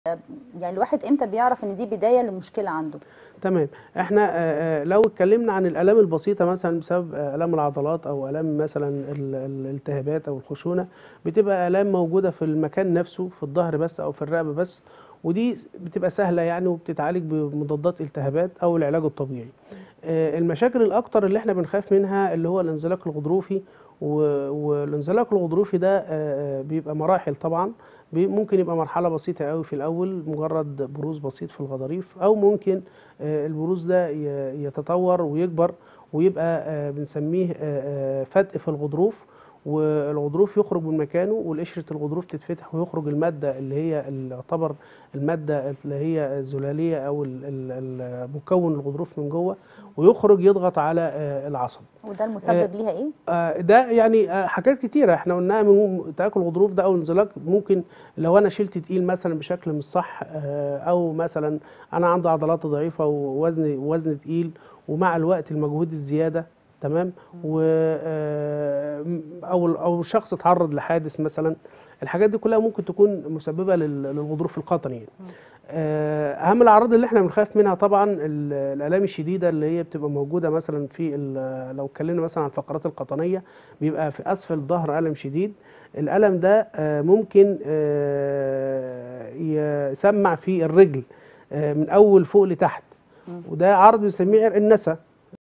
يعني الواحد امتى بيعرف ان دي بدايه لمشكله عنده تمام احنا آه، آه، لو اتكلمنا عن الالام البسيطه مثلا بسبب آه، الام العضلات او الام مثلا ال- ال- الالتهابات او الخشونه بتبقى الام موجوده في المكان نفسه في الظهر بس او في الرقبه بس ودي بتبقى سهله يعني وبتتعالج بمضادات التهابات او العلاج الطبيعي آه، المشاكل الاكتر اللي احنا بنخاف منها اللي هو الانزلاق الغضروفي و- والانزلاق الغضروفي ده آه، آه، بيبقى مراحل طبعا بي- ممكن يبقى مرحله بسيطه قوي في الاول مجرد بروز بسيط في الغضاريف او ممكن آه، البروز ده ي- يتطور ويكبر ويبقى آه، بنسميه آه، آه، فتق في الغضروف والغضروف يخرج من مكانه والقشرة الغضروف تتفتح ويخرج المادة اللي هي اللي يعتبر المادة اللي هي الزلالية أو ال- ال- ال- مكون الغضروف من جوه ويخرج يضغط على آه، العصب وده المسبب ليها ايه آه، ده يعني آه، حاجات كتيرة احنا قلناها من تآكل الغضروف ده أو انزلاق ممكن لو أنا شلت تقيل مثلا بشكل مش صح آه، أو مثلا أنا عندي عضلات ضعيفة ووزن وزن تقيل ومع الوقت المجهود الزيادة تمام و آه، او او شخص اتعرض لحادث مثلا الحاجات دي كلها ممكن تكون مسببه لل- للغضروف القطني يعني. آه، اهم الاعراض اللي احنا بنخاف منها طبعا ال- الالام الشديده اللي هي بتبقى موجوده مثلا في ال- لو اتكلمنا مثلا عن الفقرات القطنيه بيبقى في اسفل الظهر الم شديد الالم ده آه، ممكن آه، يسمع في الرجل آه، من اول فوق لتحت وده عرض بنسميه عرق النسا